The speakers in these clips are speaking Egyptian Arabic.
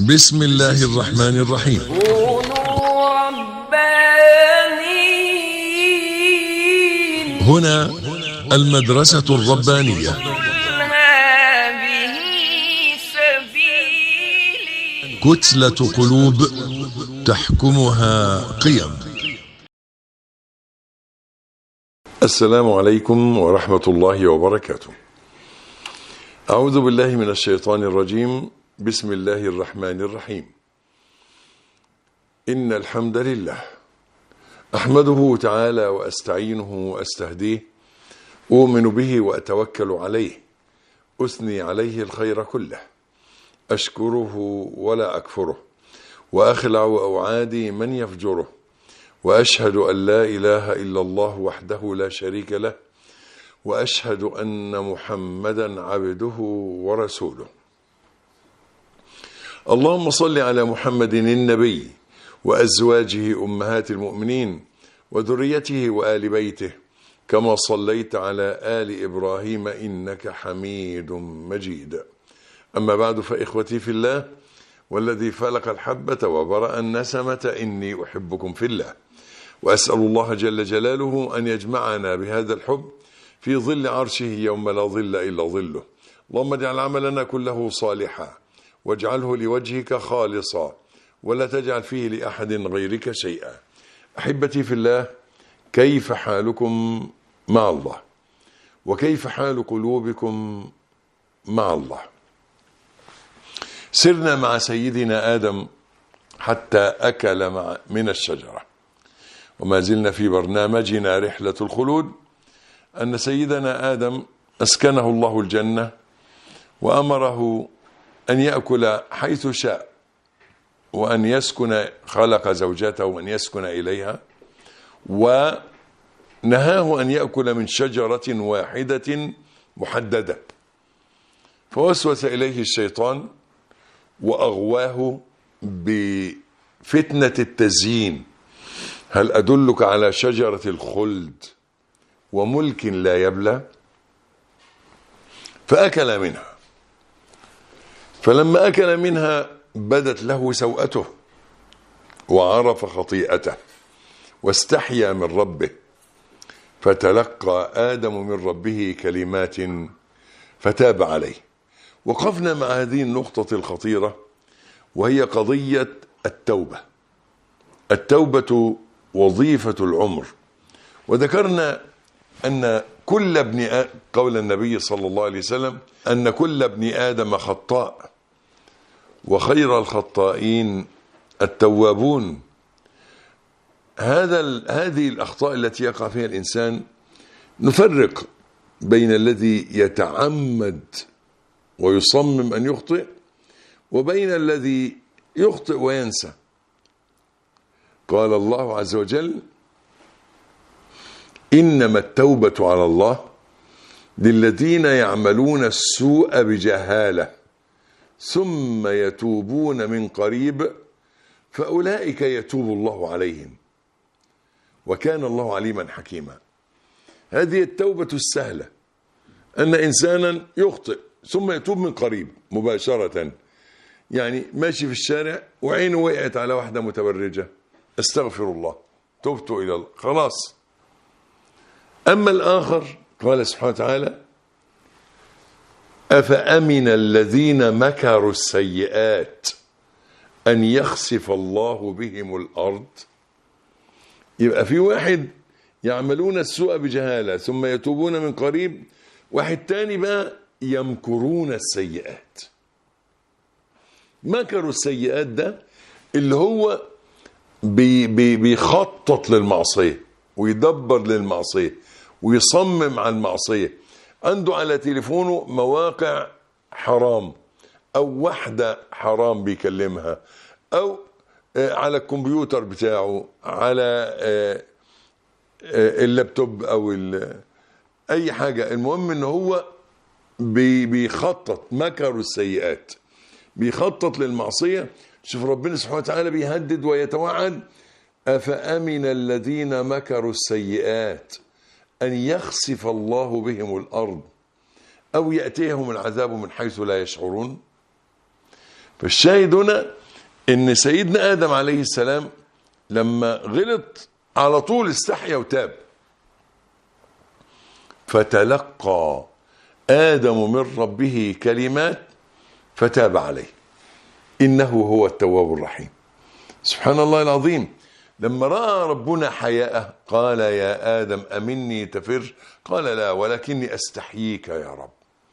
بسم الله الرحمن الرحيم كونوا ربانيين هنا المدرسة الربانية قل هذه سبيلي كتلة قلوب تحكمها قيم السلام عليكم ورحمة الله وبركاته أعوذ بالله من الشيطان الرجيم بسم الله الرحمن الرحيم إن الحمد لله أحمده تعالى وأستعينه وأستهديه أؤمن به وأتوكل عليه أثني عليه الخير كله أشكره ولا أكفره وأخلع أوعادي من يفجره وأشهد أن لا إله إلا الله وحده لا شريك له وأشهد أن محمدا عبده ورسوله اللهم صل على محمد النبي وأزواجه أمهات المؤمنين وذريته وآل بيته كما صليت على آل إبراهيم إنك حميد مجيد أما بعد فإخوتي في الله والذي فلق الحبة وبرأ النسمة إني أحبكم في الله وأسأل الله جل جلاله أن يجمعنا بهذا الحب في ظل عرشه يوم لا ظل إلا ظله اللهم اجعل عملنا كله صالحا واجعله لوجهك خالصا ولا تجعل فيه لأحد غيرك شيئا أحبتي في الله كيف حالكم مع الله وكيف حال قلوبكم مع الله سرنا مع سيدنا آدم حتى أكل مع من الشجرة وما زلنا في برنامجنا رحلة الخلود أن سيدنا آدم أسكنه الله الجنة وأمره أن يأكل حيث شاء وأن يسكن خلق زوجته وأن يسكن إليها ونهاه أن يأكل من شجرة واحدة محددة فوسوس إليه الشيطان وأغواه بفتنة التزيين هل أدلك على شجرة الخلد وملك لا يبلى فأكل منها فلما أكل منها بدت له سوءته وعرف خطيئته واستحيا من ربه فتلقى آدم من ربه كلمات فتاب عليه وقفنا مع هذه النقطة الخطيرة وهي قضية التوبة التوبة وظيفة العمر وذكرنا أن كل ابن آ... قول النبي صلى الله عليه وسلم أن كل ابن آدم خطاء وخير الخطائين التوابون هذا ال... هذه الأخطاء التي يقع فيها الإنسان نفرق بين الذي يتعمد ويصمم أن يخطئ وبين الذي يخطئ وينسى قال الله عز وجل إنما التوبة على الله للذين يعملون السوء بجهالة ثم يتوبون من قريب فأولئك يتوب الله عليهم وكان الله عليما حكيما هذه التوبة السهلة أن إنسانا يخطئ ثم يتوب من قريب مباشرة يعني ماشي في الشارع وعينه وقعت على واحدة متبرجة استغفر الله تبت إلى الله خلاص أما الآخر قال سبحانه وتعالى أفأمن الذين مكروا السيئات أن يخسف الله بهم الأرض يبقى في واحد يعملون السوء بجهالة ثم يتوبون من قريب واحد تاني بقى يمكرون السيئات مكروا السيئات ده اللي هو بي بي بيخطط للمعصية ويدبر للمعصية ويصمم على المعصية عنده على تليفونه مواقع حرام أو واحدة حرام بيكلمها أو على الكمبيوتر بتاعه على اللابتوب أو أي حاجة المهم إن هو بيخطط مكروا السيئات بيخطط للمعصية شوف ربنا سبحانه وتعالى بيهدد ويتوعد أفأمن الذين مكروا السيئات أن يخسف الله بهم الأرض أو يأتيهم العذاب من حيث لا يشعرون فالشاهد هنا ان سيدنا ادم عليه السلام لما غلط على طول استحيا وتاب فتلقى ادم من ربه كلمات فتاب عليه انه هو التواب الرحيم سبحان الله العظيم لما راى ربنا حياءه قال يا ادم امني تفر قال لا ولكني استحييك يا رب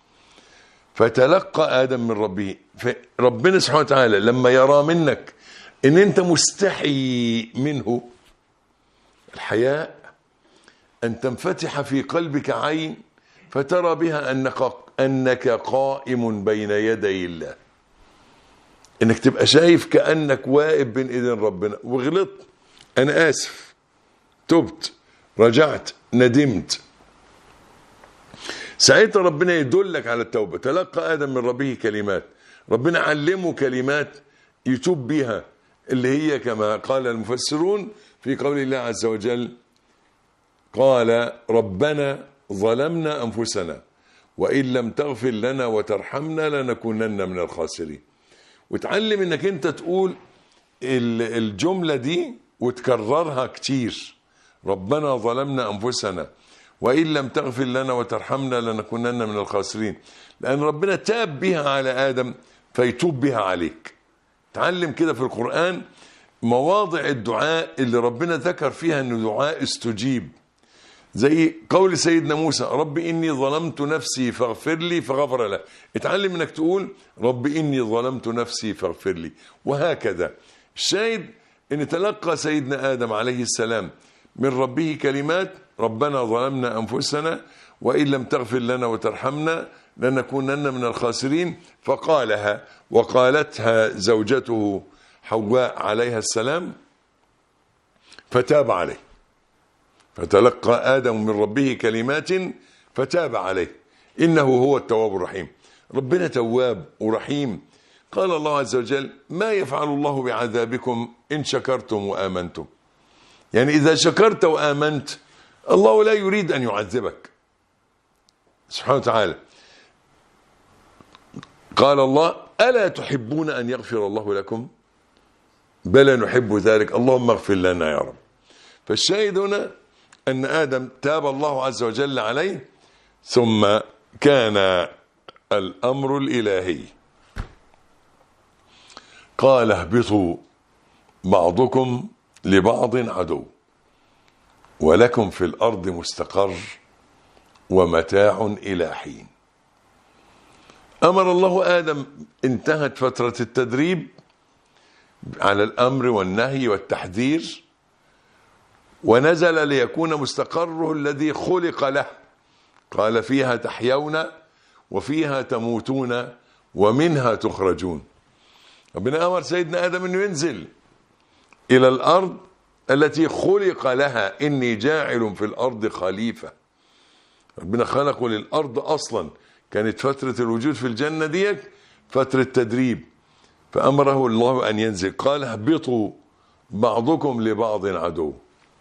فتلقى ادم من ربه ربنا سبحانه وتعالى لما يرى منك ان انت مستحي منه الحياء ان تنفتح في قلبك عين فترى بها انك انك قائم بين يدي الله انك تبقى شايف كانك واقف بين ايدين ربنا وغلطت انا اسف تبت رجعت ندمت ساعتها ربنا يدلك على التوبه تلقى ادم من ربه كلمات ربنا علمه كلمات يتوب بها اللي هي كما قال المفسرون في قول الله عز وجل قال ربنا ظلمنا انفسنا وان لم تغفر لنا وترحمنا لنكونن من الخاسرين وتعلم انك انت تقول الجمله دي وتكررها كتير ربنا ظلمنا انفسنا وان لم تغفر لنا وترحمنا لنكونن من الخاسرين لان ربنا تاب بها على ادم فيتوب بها عليك تعلم كده في القران مواضع الدعاء اللي ربنا ذكر فيها انه دعاء استجيب زي قول سيدنا موسى رب اني ظلمت نفسي فاغفر لي فغفر له اتعلم انك تقول رب اني ظلمت نفسي فاغفر لي وهكذا الشاهد ان تلقى سيدنا ادم عليه السلام من ربه كلمات ربنا ظلمنا انفسنا وان لم تغفر لنا وترحمنا لنكونن من الخاسرين فقالها وقالتها زوجته حواء عليها السلام فتاب عليه فتلقى ادم من ربه كلمات فتاب عليه انه هو التواب الرحيم ربنا تواب ورحيم قال الله عز وجل ما يفعل الله بعذابكم ان شكرتم وامنتم يعني اذا شكرت وامنت الله لا يريد ان يعذبك سبحانه وتعالى قال الله الا تحبون ان يغفر الله لكم بلى نحب ذلك اللهم اغفر لنا يا رب فالشاهد هنا ان ادم تاب الله عز وجل عليه ثم كان الامر الالهي قال اهبطوا بعضكم لبعض عدو ولكم في الارض مستقر ومتاع الى حين امر الله ادم انتهت فتره التدريب على الامر والنهي والتحذير ونزل ليكون مستقره الذي خلق له قال فيها تحيون وفيها تموتون ومنها تخرجون ربنا امر سيدنا ادم انه ينزل الى الارض التي خلق لها اني جاعل في الارض خليفه ربنا خلقه للارض اصلا كانت فتره الوجود في الجنه ديت فتره تدريب فامره الله ان ينزل قال اهبطوا بعضكم لبعض عدو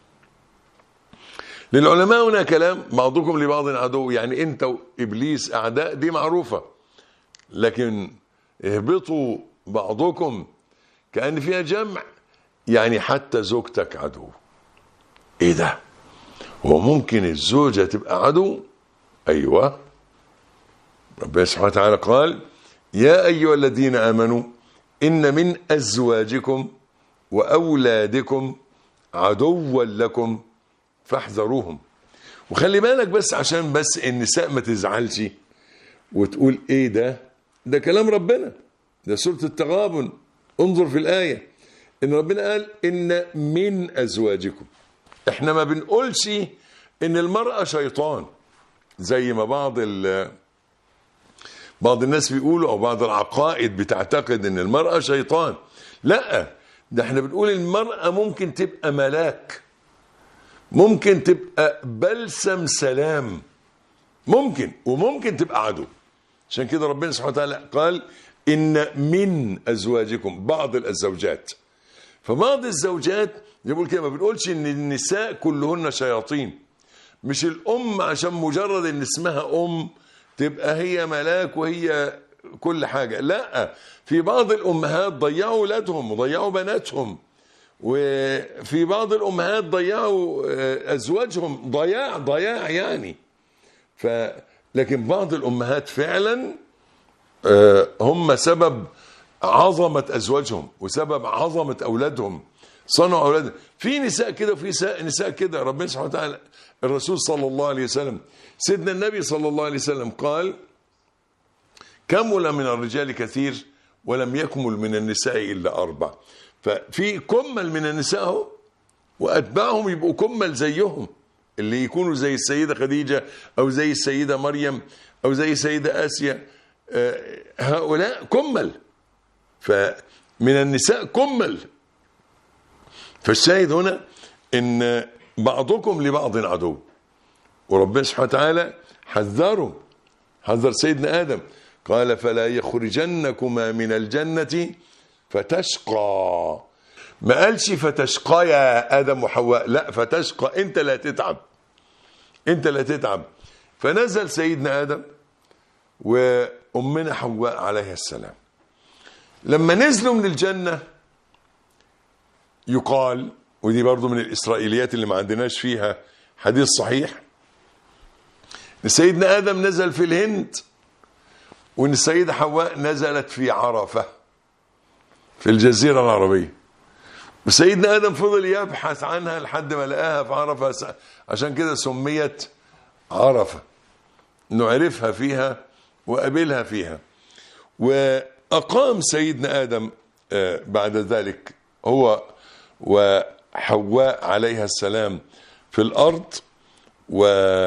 للعلماء هنا كلام بعضكم لبعض عدو يعني انت وابليس اعداء دي معروفه لكن اهبطوا بعضكم كان فيها جمع يعني حتى زوجتك عدو ايه ده هو ممكن الزوجه تبقى عدو ايوه ربنا سبحانه وتعالى قال يا ايها الذين امنوا ان من ازواجكم واولادكم عدوا لكم فاحذروهم وخلي بالك بس عشان بس النساء ما تزعلش وتقول ايه ده ده كلام ربنا ده سورة التغابن انظر في الآية ان ربنا قال ان من ازواجكم احنا ما بنقولش ان المرأة شيطان زي ما بعض ال بعض الناس بيقولوا او بعض العقائد بتعتقد ان المرأة شيطان لا ده احنا بنقول المرأة ممكن تبقى ملاك ممكن تبقى بلسم سلام ممكن وممكن تبقى عدو عشان كده ربنا سبحانه وتعالى قال ان من ازواجكم بعض الزوجات فبعض الزوجات يقول كده ما بنقولش ان النساء كلهن شياطين مش الام عشان مجرد ان اسمها ام تبقى هي ملاك وهي كل حاجة لا في بعض الأمهات ضيعوا أولادهم وضيعوا بناتهم وفي بعض الأمهات ضيعوا آه، أزواجهم ضياع ضياع يعني ف لكن بعض الأمهات فعلا آه، هم سبب عظمة أزواجهم وسبب عظمة أولادهم صنعوا أولادهم في نساء كده وفي نساء- نساء كده ربنا سبحانه وتعالى الرسول صلى الله عليه وسلم سيدنا النبي صلى الله عليه وسلم قال كمل من الرجال كثير ولم يكمل من النساء إلا أربع ففي كمل من النساء اهو وأتباعهم يبقوا كمل زيهم اللي يكونوا زي السيدة خديجة أو زي السيدة مريم أو زي السيدة آسيا آه، هؤلاء كمل فمن النساء كمل فالشاهد هنا ان بعضكم لبعض عدو وربنا سبحانه وتعالى حذره حذر سيدنا ادم قال فلا يخرجنكما من الجنه فتشقى ما قالش فتشقى يا ادم وحواء لا فتشقى انت لا تتعب انت لا تتعب فنزل سيدنا ادم وامنا حواء عليها السلام لما نزلوا من الجنه يقال ودي برضو من الإسرائيليات اللي ما عندناش فيها حديث صحيح إن سيدنا آدم نزل في الهند وإن السيدة حواء نزلت في عرفة في الجزيرة العربية وسيدنا آدم فضل يبحث عنها لحد ما لقاها في عرفة س- عشان كده سميت عرفة إنه عرفها فيها وقابلها فيها وأقام سيدنا آدم آه، بعد ذلك هو وحواء عليها السلام في الأرض و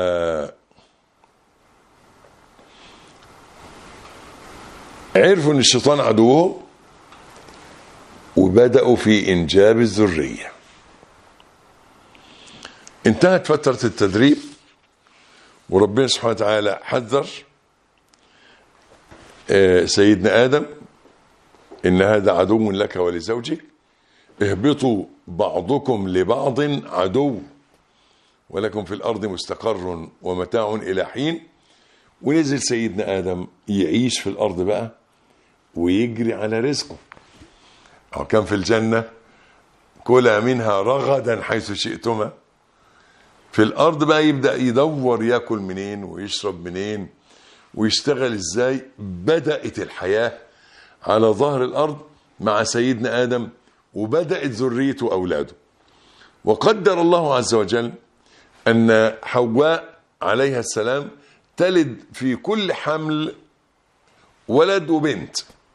عرفوا ان الشيطان عدوهم وبدأوا في إنجاب الذرية انتهت فترة التدريب وربنا سبحانه وتعالى حذر آه، سيدنا آدم إن هذا عدو لك ولزوجك اهبطوا بعضكم لبعض عدو ولكم في الأرض مستقر ومتاع إلى حين ونزل سيدنا آدم يعيش في الأرض بقى ويجري على رزقه أو كان في الجنة كلا منها رغدا حيث شئتما في الأرض بقى يبدأ يدور ياكل منين ويشرب منين ويشتغل ازاي بدأت الحياة على ظهر الأرض مع سيدنا آدم وبدأت ذريته أولاده وقدر الله عز وجل أن حواء عليها السلام تلد في كل حمل ولد وبنت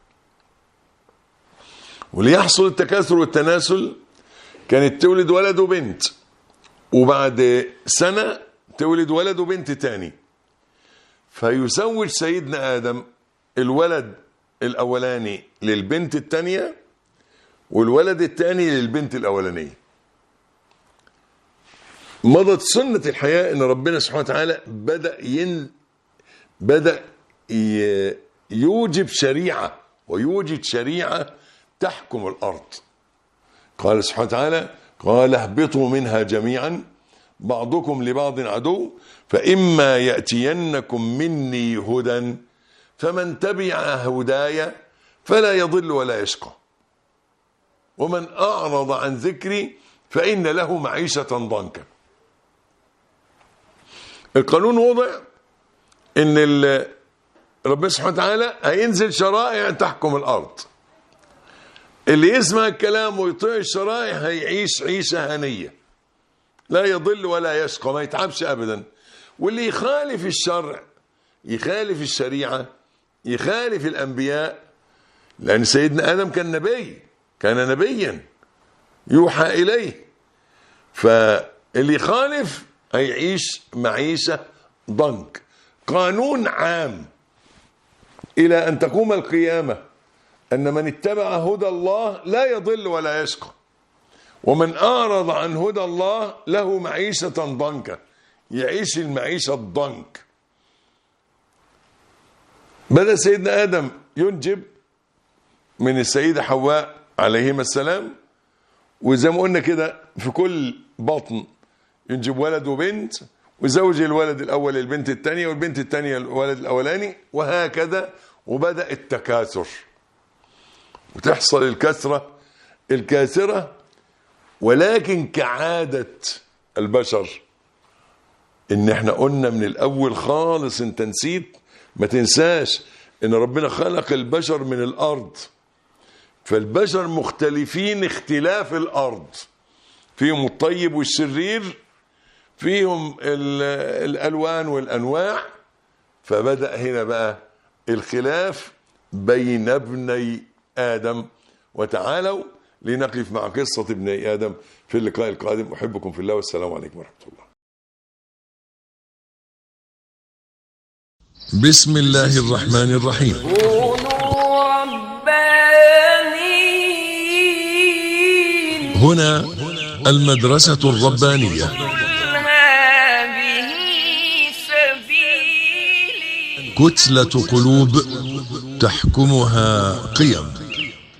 وليحصل التكاثر والتناسل كانت تولد ولد وبنت وبعد سنة تولد ولد وبنت تاني فيزوج سيدنا آدم الولد الأولاني للبنت التانية والولد التاني للبنت الأولانية مضت سنة الحياة ان ربنا سبحانه وتعالى بدأ ين بدأ ي... يوجب شريعة ويوجد شريعة تحكم الأرض قال سبحانه وتعالى قال اهبطوا منها جميعا بعضكم لبعض عدو فإما يأتينكم مني هدى فمن تبع هداي فلا يضل ولا يشقى ومن أعرض عن ذكري فإن له معيشة ضنكا القانون وضع ان ال- ربنا سبحانه وتعالى هينزل شرائع تحكم الارض اللي يسمع الكلام ويطيع الشرائع هيعيش عيشه هنيه لا يضل ولا يشقى ما يتعبش ابدا واللي يخالف الشرع يخالف الشريعه يخالف الانبياء لان سيدنا ادم كان نبي كان نبيا يوحى اليه فاللي يخالف هيعيش معيشة ضنك قانون عام إلى أن تقوم القيامة أن من اتبع هدى الله لا يضل ولا يشقى ومن أعرض عن هدى الله له معيشة ضنكا يعيش المعيشة الضنك بدأ سيدنا آدم ينجب من السيدة حواء عليهما السلام وزي ما قلنا كده في كل بطن ينجب ولد وبنت وزوج الولد الاول البنت الثانيه والبنت الثانيه الولد الاولاني وهكذا وبدأ التكاثر وتحصل الكثرة الكاثرة ولكن كعادة البشر ان احنا قلنا من الاول خالص انت نسيت ما تنساش ان ربنا خلق البشر من الارض فالبشر مختلفين اختلاف الارض فيهم الطيب والشرير فيهم ال- الالوان والانواع فبدا هنا بقى الخلاف بين ابني ادم وتعالوا لنقف مع قصه ابني ادم في اللقاء القادم احبكم في الله والسلام عليكم ورحمه الله بسم الله الرحمن الرحيم كونوا ربانيين هنا المدرسة الربانية قل هذه سبيلي كتلة قلوب تحكمها قيم